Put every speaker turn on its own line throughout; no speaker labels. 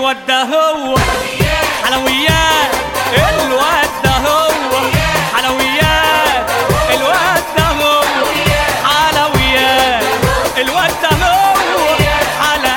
الواد ده هو حلويات الواد ده هو حلويات الواد ده هو حلويات الواد ده هو على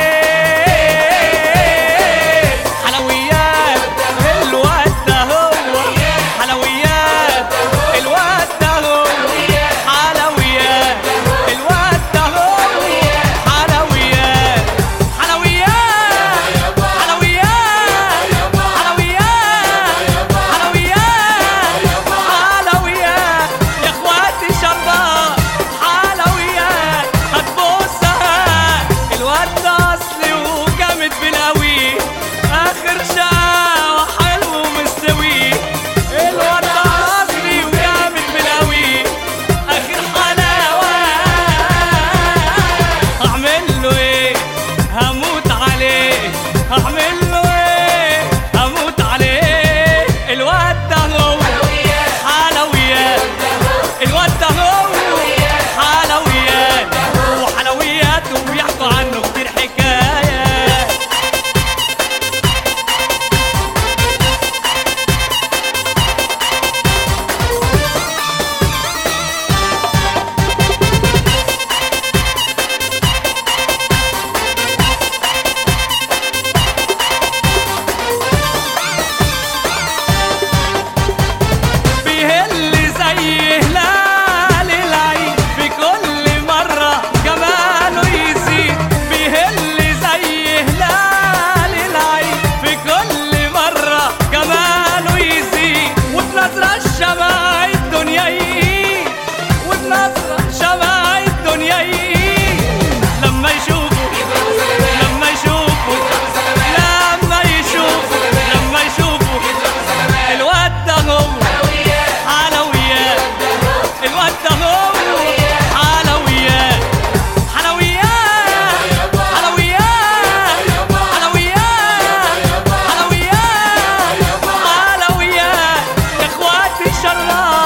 ايه حلويات الواد ده هو حلويات الواد ده هو حلويات الواد ده هو حلويات حلويات حلويات حلويات حلويات حلويات يا اخواتي شربات حلويات هتبوسها الواد ده اصلي وجامد بالقوي اخر شقاوة حلو ومستوي الواد ده اصلي وجامد بالقوي اخر حلاوة هعمل له ايه هموت عليه هعمل له ايه هموت عليه الواد ده هو حلويات الواد ده هو حلويات وحلويات وبيحكوا عنه كتير حكايات بيهل زي هلال العيد في كل مرة جماله يزيد بيهل زي هلال العيد في كل مرة جماله يزيد وبنظرة شمع الدنيا يقيد وبنظرة شمع الدنيا يقيد لما يشوفوا لما يشوفوا لما يشوفوا لما يشوفوا الواد ده هو حلويات الواد ده هو حلويات حلويات حلويات حلويات حلويات حلويات يا اخواتي شراب